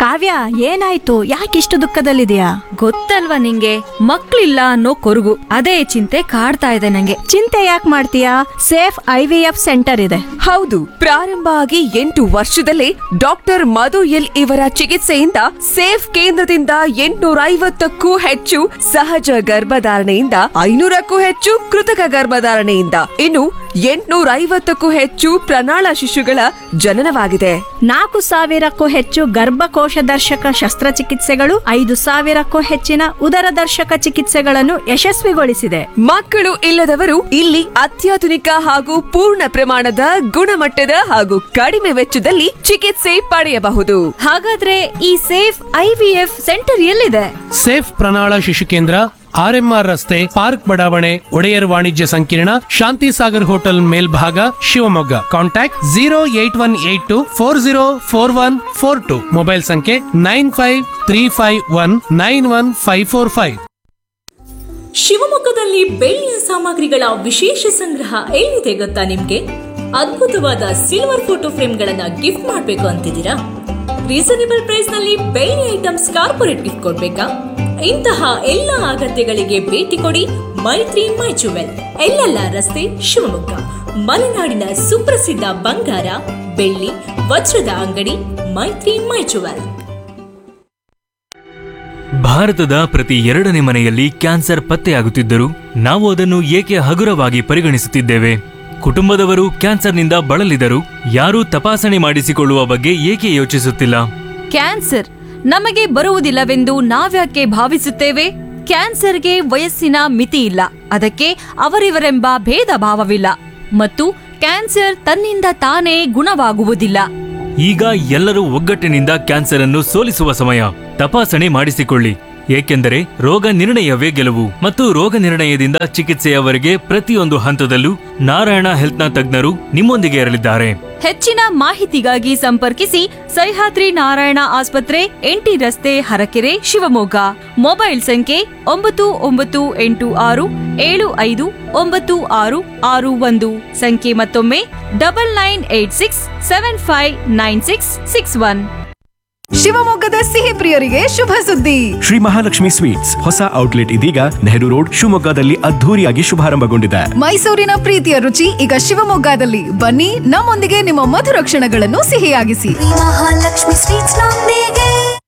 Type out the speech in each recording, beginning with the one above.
ಕಾವ್ಯ ಏನಾಯ್ತು ಯಾಕಿಷ್ಟು ದುಃಖದಲ್ಲಿದೆಯಾ ಗೊತ್ತಲ್ವಾ ನಿಂಗೆ ಮಕ್ಳಿಲ್ಲ ಅನ್ನೋ ಕೊರಗು ಅದೇ ಚಿಂತೆ ಕಾಡ್ತಾ ಇದೆ ನಂಗೆ ಚಿಂತೆ ಯಾಕೆ ಮಾಡ್ತೀಯಾ safe I V F centre ಇದೆ ಹೌದು ಪ್ರಾರಂಭ ಆಗಿ ಎಂಟು ವರ್ಷದಲ್ಲೇ ಡಾಕ್ಟರ್ ಮಧು ಎಲ್ ಇವರ ಚಿಕಿತ್ಸೆಯಿಂದ ಸೇಫ್ ಕೇಂದ್ರದಿಂದ ಎಂಟುನೂರ ಐವತ್ತಕ್ಕೂ ಹೆಚ್ಚು ಸಹಜ ಗರ್ಭಧಾರಣೆಯಿಂದ ಐನೂರಕ್ಕೂ ಹೆಚ್ಚು ಕೃತಕ ಗರ್ಭಧಾರಣೆಯಿಂದ ಇನ್ನು ಎಂಟುನೂರ ಐವತ್ತಕ್ಕೂ ಹೆಚ್ಚು ಪ್ರಣಾಳ ಶಿಶುಗಳ ಜನನವಾಗಿದೆ ನಾಲ್ಕು ಸಾವಿರಕ್ಕೂ ಹೆಚ್ಚು ಗರ್ಭಕೋಶ ದರ್ಶಕ ಶಸ್ತ್ರಚಿಕಿತ್ಸೆಗಳು ಐದು ಸಾವಿರಕ್ಕೂ ಹೆಚ್ಚಿನ ಉದರ ದರ್ಶಕ ಚಿಕಿತ್ಸೆಗಳನ್ನು ಯಶಸ್ವಿಗೊಳಿಸಿದೆ ಮಕ್ಕಳು ಇಲ್ಲದವರು ಇಲ್ಲಿ ಅತ್ಯಾಧುನಿಕ ಹಾಗೂ ಪೂರ್ಣ ಪ್ರಮಾಣದ ಗುಣಮಟ್ಟದ ಹಾಗೂ ಕಡಿಮೆ ವೆಚ್ಚದಲ್ಲಿ ಚಿಕಿತ್ಸೆ ಪಡೆಯಬಹುದು ಹಾಗಾದ್ರೆ ಈ safe I V F centre ಎಲ್ಲಿದೆ ಸೇಫ್ ಪ್ರಣಾಳ ಶಿಶು ಕೇಂದ್ರ ಆರ್ಎಂಆರ್ ರಸ್ತೆ ಪಾರ್ಕ್ ಬಡಾವಣೆ ಒಡೆಯರ್ ವಾಣಿಜ್ಯ ಸಂಕೀರ್ಣ ಶಾಂತಿ ಸಾಗರ್ ಹೋಟೆಲ್ ಮೇಲ್ಭಾಗ Shivamogga contact zero eight one eight two four zero four one four two mobile ಸಂಖ್ಯೆ nine five three five one nine one five four five ಶಿವಮೊಗ್ಗದಲ್ಲಿ ಬೆಳ್ಳಿಯ ಸಾಮಗ್ರಿಗಳ ವಿಶೇಷ ಸಂಗ್ರಹ ಎಲ್ಲಿದೆ ಗೊತ್ತಾ ನಿಮ್ಗೆ ಅದ್ಭುತವಾದ ಸಿಲ್ವರ್ ಫೋಟೋ ಫ್ರೇಮ್ಗಳನ್ನ ಗಿಫ್ಟ್ ಮಾಡಬೇಕು ಅಂತಿದ್ದೀರಾ ರೀಸನೇಬಲ್ ಪ್ರೈಸ್ ನಲ್ಲಿ ಬೆಳ್ಳಿ ಐಟಮ್ಸ್ ಕಾರ್ಪೊರೇಟ್ ಗಿಫ್ಟ್ ಕೊಡ್ಬೇಕಾ ಇಂತಹ ಎಲ್ಲ ಅಗತ್ಯಗಳಿಗೆ ಭೇಟಿ ಕೊಡಿ ಮೈತ್ರಿ ಮೈ ಜುವೆಲ್ ಎಲ್ಲೆಲ್ಲ ರಸ್ತೆ ಶಿವಮೊಗ್ಗ ಮಲೆನಾಡಿನ ಸುಪ್ರಸಿದ್ಧ ಬಂಗಾರ ಬೆಳ್ಳಿ ವಜ್ರದ ಅಂಗಡಿ ಮೈತ್ರಿ ಮೈ ಜುವೆಲ್ ಭಾರತದ ಪ್ರತಿ ಎರಡನೇ ಮನೆಯಲ್ಲಿ ಕ್ಯಾನ್ಸರ್ ಪತ್ತೆಯಾಗುತ್ತಿದ್ದರೂ ನಾವು ಅದನ್ನು ಏಕೆ ಹಗುರವಾಗಿ ಪರಿಗಣಿಸುತ್ತಿದ್ದೇವೆ ಕುಟುಂಬದವರು ಕ್ಯಾನ್ಸರ್ನಿಂದ ಬಳಲಿದರು ಯಾರೂ ತಪಾಸಣೆ ಮಾಡಿಸಿಕೊಳ್ಳುವ ಬಗ್ಗೆ ಏಕೆ ಯೋಚಿಸುತ್ತಿಲ್ಲ ಕ್ಯಾನ್ಸರ್ ನಮಗೆ ಬರುವುದಿಲ್ಲವೆಂದು ನಾವ್ಯಾಕೆ ಭಾವಿಸುತ್ತೇವೆ ಕ್ಯಾನ್ಸರ್ಗೆ ವಯಸ್ಸಿನ ಮಿತಿ ಇಲ್ಲ ಅದಕ್ಕೆ ಅವರಿವರೆಂಬ ಭೇದ ಭಾವವಿಲ್ಲ ಮತ್ತು ಕ್ಯಾನ್ಸರ್ ತನ್ನಿಂದ ತಾನೇ ಗುಣವಾಗುವುದಿಲ್ಲ ಈಗ ಎಲ್ಲರೂ ಒಗ್ಗಟ್ಟಿನಿಂದ ಕ್ಯಾನ್ಸರ್ ಅನ್ನು ಸೋಲಿಸುವ ಸಮಯ ತಪಾಸಣೆ ಮಾಡಿಸಿಕೊಳ್ಳಿ ಏಕೆಂದರೆ ರೋಗ ನಿರ್ಣಯವೇ ಗೆಲುವು ಮತ್ತು ರೋಗ ನಿರ್ಣಯದಿಂದ ಚಿಕಿತ್ಸೆಯವರೆಗೆ ಪ್ರತಿಯೊಂದು ಹಂತದಲ್ಲೂ ನಾರಾಯಣ ಹೆಲ್ತ್ನ ತಜ್ಞರು ನಿಮ್ಮೊಂದಿಗೆ ಇರಲಿದ್ದಾರೆ ಹೆಚ್ಚಿನ ಮಾಹಿತಿಗಾಗಿ ಸಂಪರ್ಕಿಸಿ ಸಹ್ಯಾದ್ರಿ ನಾರಾಯಣ ಆಸ್ಪತ್ರೆ ಎಂಟಿ ರಸ್ತೆ ಹರಕೆರೆ ಶಿವಮೊಗ್ಗ ಮೊಬೈಲ್ ಸಂಖ್ಯೆ ಒಂಬತ್ತು ಒಂಬತ್ತು ಎಂಟು ಆರು ಏಳು ಐದು ಒಂಬತ್ತು ಆರು ಆರು ಒಂದು ಸಂಖ್ಯೆ ಮತ್ತೊಮ್ಮೆ double nine eight six seven five nine six six one ಶಿವಮೊಗ್ಗದ ಸಿಹಿ ಪ್ರಿಯರಿಗೆ ಶುಭ ಸುದ್ದಿ ಶ್ರೀ ಮಹಾಲಕ್ಷ್ಮಿ ಸ್ವೀಟ್ಸ್ ಹೊಸ ಔಟ್ಲೆಟ್ ಇದೀಗ ನೆಹರು ರೋಡ್ ಶಿವಮೊಗ್ಗದಲ್ಲಿ ಅದ್ಧೂರಿಯಾಗಿ ಶುಭಾರಂಭಗೊಂಡಿದೆ ಮೈಸೂರಿನ ಪ್ರೀತಿಯ ರುಚಿ ಈಗ ಶಿವಮೊಗ್ಗದಲ್ಲಿ ಬನ್ನಿ ನಮ್ಮೊಂದಿಗೆ ನಿಮ್ಮ ಮಧುರ ಕ್ಷಣಗಳನ್ನು ಸಿಹಿಯಾಗಿಸಿ ಮಹಾಲಕ್ಷ್ಮಿ ಸ್ವೀಟ್ಸ್ ನೊಂದಿಗೆ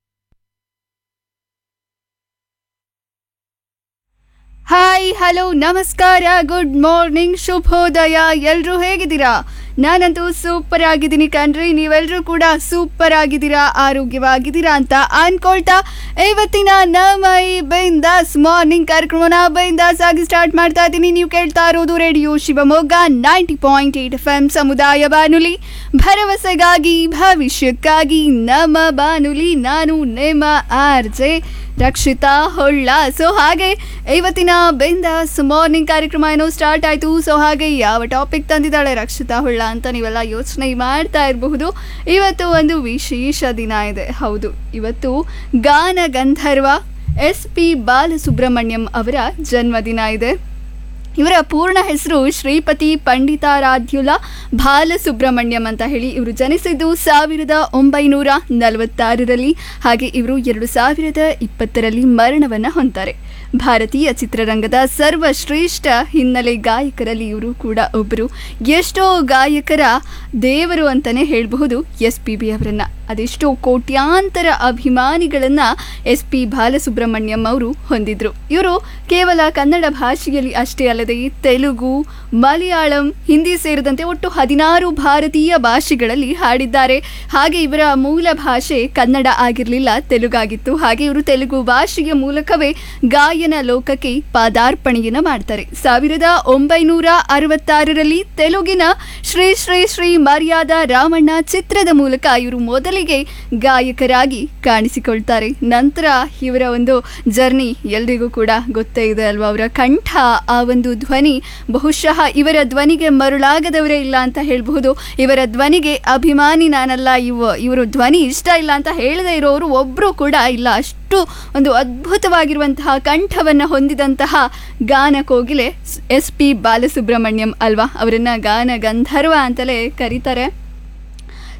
ಹಾಯ್ ಹಲೋ ನಮಸ್ಕಾರ ಗುಡ್ ಮಾರ್ನಿಂಗ್ ಶುಭೋದಯ ಎಲ್ಲರೂ ಹೇಗಿದ್ದೀರಾ ನಾನಂತೂ ಸೂಪರ್ ಆಗಿದ್ದೀನಿ ಕಣ್ರಿ ನೀವೆಲ್ಲರೂ ಕೂಡ ಸೂಪರ್ ಆಗಿದ್ದೀರಾ ಆರೋಗ್ಯವಾಗಿದ್ದೀರಾ ಅಂತ ಅನ್ಕೊಳ್ತಾ ಇವತ್ತಿನ ನಮ್ಮ ಈ ಬೈಂದಾಸ್ ಮಾರ್ನಿಂಗ್ ಕಾರ್ಯಕ್ರಮನ ಬೈಂದಾಸ್ ಆಗಿ ಸ್ಟಾರ್ಟ್ ಮಾಡ್ತಾ ಇದ್ದೀನಿ ನೀವು ಕೇಳ್ತಾ ಇರೋದು radio Shivamogga ninety point eight F M ಸಮುದಾಯ ಬಾನುಲಿ ಭರವಸೆಗಾಗಿ ಭವಿಷ್ಯಕ್ಕಾಗಿ ನಮ್ಮ ಬಾನುಲಿ ನಾನು ನಿಮ್ಮ R J Rakshita Holla so ಹಾಗೆ ಇವತ್ತಿನ ಬಿಂದಾಸ್ ಮಾರ್ನಿಂಗ್ ಕಾರ್ಯಕ್ರಮ ಏನೋ ಸ್ಟಾರ್ಟ್ ಆಯಿತು ಸೊ ಹಾಗೆ ಯಾವ ಟಾಪಿಕ್ ತಂದಿದ್ದಾಳೆ ರಕ್ಷಿತಾ ಹೊಳ್ಳ ಅಂತ ನೀವೆಲ್ಲ ಯೋಚನೆ ಮಾಡ್ತಾ ಇರಬಹುದು ಇವತ್ತು ಒಂದು ವಿಶೇಷ ದಿನ ಇದೆ ಹೌದು ಇವತ್ತು ಗಾನ ಗಂಧರ್ವ ಎಸ್ ಪಿ ಬಾಲಸುಬ್ರಹ್ಮಣ್ಯಂ ಅವರ ಜನ್ಮದಿನ ಇದೆ ಇವರ ಪೂರ್ಣ ಹೆಸರು ಶ್ರೀಪತಿ ಪಂಡಿತಾರಾಧ್ಯುಲ ಬಾಲಸುಬ್ರಹ್ಮಣ್ಯಂ ಅಂತ ಹೇಳಿ ಇವರು ಜನಿಸಿದ್ದು ಸಾವಿರದ ಒಂಬೈನೂರ ನಲವತ್ತಾರರಲ್ಲಿ ಹಾಗೆ ಇವರು ಎರಡು ಸಾವಿರದ ಇಪ್ಪತ್ತರಲ್ಲಿ ಮರಣವನ್ನು ಹೊಂತಾರೆ ಭಾರತೀಯ ಚಿತ್ರರಂಗದ ಸರ್ವಶ್ರೇಷ್ಠ ಹಿನ್ನೆಲೆ ಗಾಯಕರಲ್ಲಿ ಇವರು ಕೂಡ ಒಬ್ಬರು ಎಷ್ಟೋ ಗಾಯಕರ ದೇವರು ಅಂತಲೇ ಹೇಳಬಹುದು ಎಸ್ ಪಿ ಬಿ ಅವರನ್ನು ಅದೆಷ್ಟೋ ಕೋಟ್ಯಾಂತರ ಅಭಿಮಾನಿಗಳನ್ನು ಎಸ್ ಪಿ ಬಾಲಸುಬ್ರಹ್ಮಣ್ಯಂ ಅವರು ಹೊಂದಿದ್ರು ಇವರು ಕೇವಲ ಕನ್ನಡ ಭಾಷೆಯಲ್ಲಿ ಅಷ್ಟೇ ಅಲ್ಲದೆ ತೆಲುಗು ಮಲಯಾಳಂ ಹಿಂದಿ ಸೇರಿದಂತೆ ಒಟ್ಟು ಹದಿನಾರು ಭಾರತೀಯ ಭಾಷೆಗಳಲ್ಲಿ ಹಾಡಿದ್ದಾರೆ ಹಾಗೆ ಇವರ ಮೂಲ ಭಾಷೆ ಕನ್ನಡ ಆಗಿರಲಿಲ್ಲ ತೆಲುಗಾಗಿತ್ತು ಹಾಗೆ ಇವರು ತೆಲುಗು ಭಾಷೆಯ ಮೂಲಕವೇ ಗಾಯನ ಲೋಕಕ್ಕೆ ಪಾದಾರ್ಪಣೆಯನ್ನು ಮಾಡ್ತಾರೆ ಸಾವಿರದ ಒಂಬೈನೂರ ಅರವತ್ತಾರರಲ್ಲಿ ತೆಲುಗಿನ ಶ್ರೀ ಶ್ರೀ ಶ್ರೀ ಮರ್ಯಾದ ರಾಮಣ್ಣ ಚಿತ್ರದ ಮೂಲಕ ಇವರು ಮೊದಲಿಗೆ ಗಾಯಕರಾಗಿ ಕಾಣಿಸಿಕೊಳ್ತಾರೆ ನಂತರ ಇವರ ಒಂದು ಜರ್ನಿ ಎಲ್ರಿಗೂ ಕೂಡ ಗೊತ್ತೇ ಇದೆ ಅಲ್ವಾ ಅವರ ಕಂಠ ಆ ಒಂದು ಧ್ವನಿ ಬಹುಶಃ ಇವರ ಧ್ವನಿಗೆ ಮರುಳಾಗದವರೇ ಇಲ್ಲ ಅಂತ ಹೇಳಬಹುದು ಇವರ ಧ್ವನಿಗೆ ಅಭಿಮಾನಿ ನಾನಲ್ಲ ಇವ ಇವರು ಧ್ವನಿ ಇಷ್ಟ ಇಲ್ಲ ಅಂತ ಹೇಳದೇ ಇರೋರು ಒಬ್ಬರು ಕೂಡ ಇಲ್ಲ ಅಷ್ಟು ಒಂದು ಅದ್ಭುತವಾಗಿರುವಂತಹ ಕಂಠವನ್ನು ಹೊಂದಿದಂತಹ ಗಾನ ಕೋಗಿಲೆ ಎಸ್ ಪಿ ಬಾಲಸುಬ್ರಹ್ಮಣ್ಯಂ ಅಲ್ವಾ ಅವರನ್ನ ಗಾನ ಗಂಧರ್ವ ಅಂತಲೇ ಕರೀತಾರೆ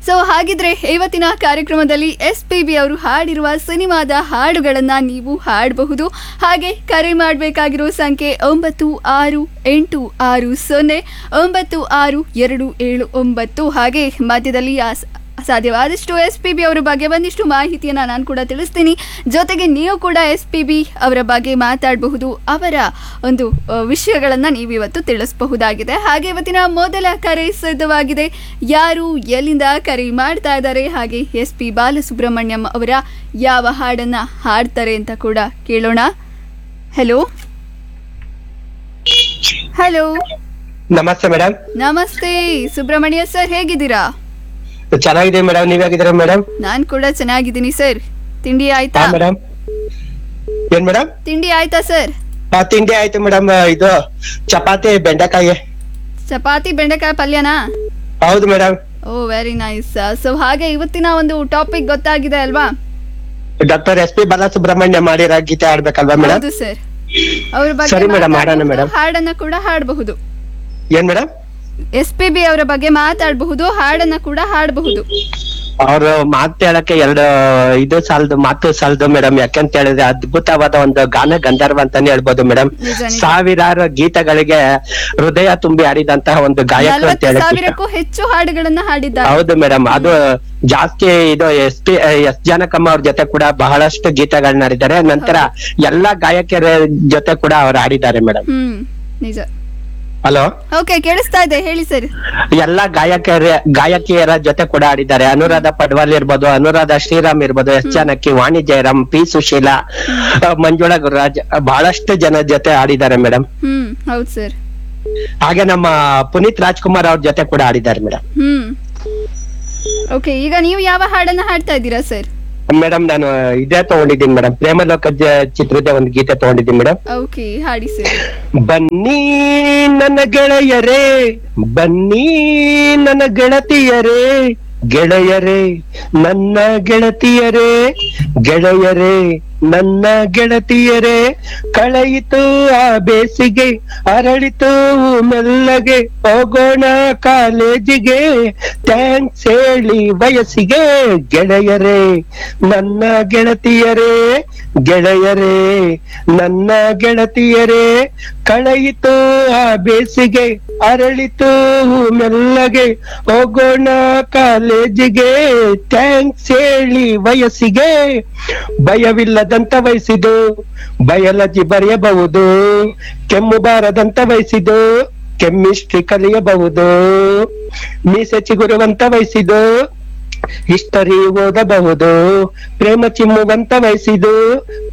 ಸೊ ಹಾಗಿದ್ರೆ ಇವತ್ತಿನ ಕಾರ್ಯಕ್ರಮದಲ್ಲಿ ಎಸ್ ಪಿ ಬಿ ಅವರು ಹಾಡಿರುವ ಸಿನಿಮಾದ ಹಾಡುಗಳನ್ನು ನೀವು ಹಾಡಬಹುದು ಹಾಗೆ ಕರೆ ಮಾಡಬೇಕಾಗಿರೋ ಸಂಖ್ಯೆ ಒಂಬತ್ತು ಆರು ಎಂಟು ಆರು ಸೊನ್ನೆ ಒಂಬತ್ತು ಆರು ಎರಡು ಏಳು ಒಂಬತ್ತು ಹಾಗೆ ಮಧ್ಯದಲ್ಲಿ ಆ ಸ- ಸಾಧ್ಯವಾದಷ್ಟು ಎಸ್ ಪಿ ಬಿ ಅವರ ಬಗ್ಗೆ ಒಂದಿಷ್ಟು ಮಾಹಿತಿಯನ್ನು ನಾನು ಕೂಡ ತಿಳಿಸ್ತೀನಿ ಜೊತೆಗೆ ನೀವು ಕೂಡ ಎಸ್ ಪಿ ಬಿ ಅವರ ಬಗ್ಗೆ ಮಾತಾಡಬಹುದು ಅವರ ಒಂದು ವಿಷಯಗಳನ್ನು ನೀವು ಇವತ್ತು ತಿಳಿಸಬಹುದಾಗಿದೆ ಹಾಗೆ ಇವತ್ತಿನ ಮೊದಲ ಕರೆ ಸಿದ್ಧವಾಗಿದೆ ಯಾರು ಎಲ್ಲಿಂದ ಕರೆ ಮಾಡ್ತಾ ಇದ್ದಾರೆ ಹಾಗೆ ಎಸ್ ಪಿ ಬಾಲಸುಬ್ರಹ್ಮಣ್ಯಂ ಅವರ ಯಾವ ಹಾಡನ್ನ ಹಾಡ್ತಾರೆ ಅಂತ ಕೂಡ ಕೇಳೋಣ ಹಲೋ ಹಲೋ ನಮಸ್ತೆ ಮೇಡಮ್ ನಮಸ್ತೆ ಸುಬ್ರಹ್ಮಣ್ಯ ಸರ್ ಹೇಗಿದ್ದೀರಾ ಚೆನ್ನಾಗಿದೆ ಮೇಡಮ್ ನೀವ್ ಹೇಗಿದ್ದೀರಾ ಮೇಡಮ್ ನಾನ್ ಕೂಡ ಚೆನ್ನಾಗಿದ್ದೀನಿ ಸರ್ ತಿಂಡಿ ಆಯ್ತಾ ಹಾ ಮೇಡಮ್ ಏನ್ ಮೇಡಮ್ ತಿಂಡಿ ಆಯ್ತಾ ಸರ್ ತಿಂಡಿ ಆಯ್ತು ಮೇಡಮ್ ಇದು ಚಪಾತಿ ಬೆಂಡೆಕಾಯಿ ಚಪಾತಿ ಬೆಂಡೆಕಾಯಿ ಪಲ್ಯನಾ ಹೌದು madam oh very nice so ಹಾಗೆ ಇವತ್ತಿನ ಒಂದು ಟಾಪಿಕ್ ಗೊತ್ತಾಗಿದೆ ಅಲ್ವಾ ಡಾಕ್ಟರ್ ಎಸ್ ಪಿ ಬಾಲಸುಬ್ರಹ್ಮಣ್ಯ ಮಾಡಿರೋ ಗೀತೆ ಆಡ್ಬೇಕಲ್ವಾ ಮೇಡಮ್ ಹೌದು ಸರ್ ಅವ್ರ ಸರಿ ಬಗ್ಗೆ madam, ಮಾತಾಡ್ಬಹುದು, ಹಾಡೋಣ madam. ಹಾಡನ್ನ ಕೂಡ ಹಾಡಬಹುದು ಏನ್ ಮೇಡಮ್ ಎಸ್ ಪಿ ಬಿ ಅವರ ಬಗ್ಗೆ ಮಾತಾಡಬಹುದು ಹಾಡನ್ನ ಕೂಡ ಹಾಡಬಹುದು ಅವ್ರು ಮಾತು ಹೇಳಕ್ಕೆ ಎರಡು ಇದು ಸಾಲದು ಮಾತು ಸಾಲದು ಮೇಡಮ್ ಯಾಕಂತ ಹೇಳಿದ್ರೆ ಅದ್ಭುತವಾದ ಒಂದು ಗಾನ ಗಂಧರ್ವ ಅಂತಾನೆ ಹೇಳ್ಬೋದು ಮೇಡಮ್ ನಿಜ, ನಿಜ. ಸಾವಿರಾರು ಗೀತೆಗಳಿಗೆ ಹೃದಯ ತುಂಬಿ ಆಡಿದಂತಹ ಒಂದು ಗಾಯಕರು ಅಂತ ನಲವತ್ತು ಹೇಳಕ್ ಇಷ್ಟ. ಸಾವಿರಕ್ಕೂ ಹೆಚ್ಚು ಹಾಡುಗಳನ್ನ ಹಾಡಿದ್ದಾರೆ ಹೌದು ಮೇಡಮ್ ಅದು ಜಾಸ್ತಿ ಇದು ಎಸ್ ಪಿ ಎಸ್ ಜಾನಕಮ್ಮ ಅವ್ರ ಜೊತೆ ಕೂಡ ಬಹಳಷ್ಟು ಗೀತೆಗಳನ್ನ ಆಡಿದ್ದಾರೆ ನಂತರ ಎಲ್ಲಾ ಗಾಯಕರ ಜೊತೆ ಕೂಡ ಅವ್ರು ಆಡಿದ್ದಾರೆ ಮೇಡಮ್ ಹ್ಮ್ ನಿಜ ಹಲೋ ಓಕೆ ಕೇಳಿಸ್ತಾ ಇದೆ ಹೇಳಿ ಸರ್ ಎಲ್ಲಾ ಗಾಯಕರ ಗಾಯಕಿಯರ ಜೊತೆ ಕೂಡ ಆಡಿದ್ದಾರೆ ಅನುರಾಧ ಪಡ್ವಾಲ್ ಇರ್ಬೋದು ಅನುರಾಧ ಶ್ರೀರಾಮ್ ಇರ್ಬೋದು ಎಸ್ ಜಾನಕಿ ವಾಣಿ ಜಯರಾಮ್ ಪಿ ಸುಶೀಲಾ ಆ, ಮಂಜುಳಾ ಗುರುರಾಜ್ ಬಹಳಷ್ಟು ಜನ ಜೊತೆ ಆಡಿದ್ದಾರೆ ಮೇಡಮ್ ಹ್ಮ್ ಹೌದು ಸರ್ ಹಾಗೆ ನಮ್ಮ ಪುನೀತ್ ರಾಜ್ಕುಮಾರ್ ಅವ್ರ ಜೊತೆ ಕೂಡ ಆಡಿದ್ದಾರೆ ಮೇಡಮ್ ಹ್ಮ್ ಓಕೆ ಈಗ ನೀವು ಯಾವ ಹಾಡನ್ನ ಹಾಡ್ತಾ ಇದ್ದೀರಾ ಸರ್ ಮೇಡಮ್ ನಾನು ಇದೇ ತಗೊಂಡಿದ್ದೀನಿ ಮೇಡಮ್ ಪ್ರೇಮಲೋಕ ಜ- ಚಿತ್ರದ ಒಂದು ಗೀತೆ ತಗೊಂಡಿದ್ದೀನಿ ಮೇಡಮ್ ಓಕೆ ಹಾಡಿ ಸರ್ ಬನ್ನಿ ನನ್ನ ಗೆಳೆಯರೇ ಬನ್ನಿ ನನ್ನ ಗೆಳತಿಯರೇ ಗೆಳೆಯರೇ ನನ್ನ ಗೆಳತಿಯರೇ ಗೆಳೆಯರೇ ನನ್ನ ಗೆಳತಿಯರೇ ಕಳೆಯಿತು ಆ ಬೇಸಿಗೆ ಅರಳಿತು ಮೆಲ್ಲಗೆ ಹೋಗೋಣ ಕಾಲೇಜಿಗೆ ಥ್ಯಾಂಕ್ಸ್ ಹೇಳಿ ವಯಸ್ಸಿಗೆ ಗೆಳೆಯರೇ ನನ್ನ ಗೆಳತಿಯರೇ ಗೆಳೆಯರೇ ನನ್ನ ಗೆಳತಿಯರೇ ಕಳೆಯಿತು ಆ ಬೇಸಿಗೆ ಅರಳಿತು ಮೆಲ್ಲಗೆ ಹೋಗೋಣ ಕಾಲೇಜಿಗೆ ಥ್ಯಾಂಕ್ಸ್ ಹೇಳಿ ವಯಸ್ಸಿಗೆ ಭಯವಿಲ್ಲದಂತ ವಯಸ್ಸಿದು ಬಯಲಜಿ ಬರೆಯಬಹುದು ಕೆಮ್ಮು ಬಾರದಂತ ವಯಸ್ಸಿದು ಕೆಮಿಸ್ಟ್ರಿ ಕಲಿಯಬಹುದು ಮೀಸೆ ಚಿಗುರುವಂತ ವಯಸ್ಸಿದು ಹಿಸ್ಟರಿ ಓದಬಹುದು ಪ್ರೇಮ ಚಿಮ್ಮುವಂತ ವಯಸ್ಸಿದು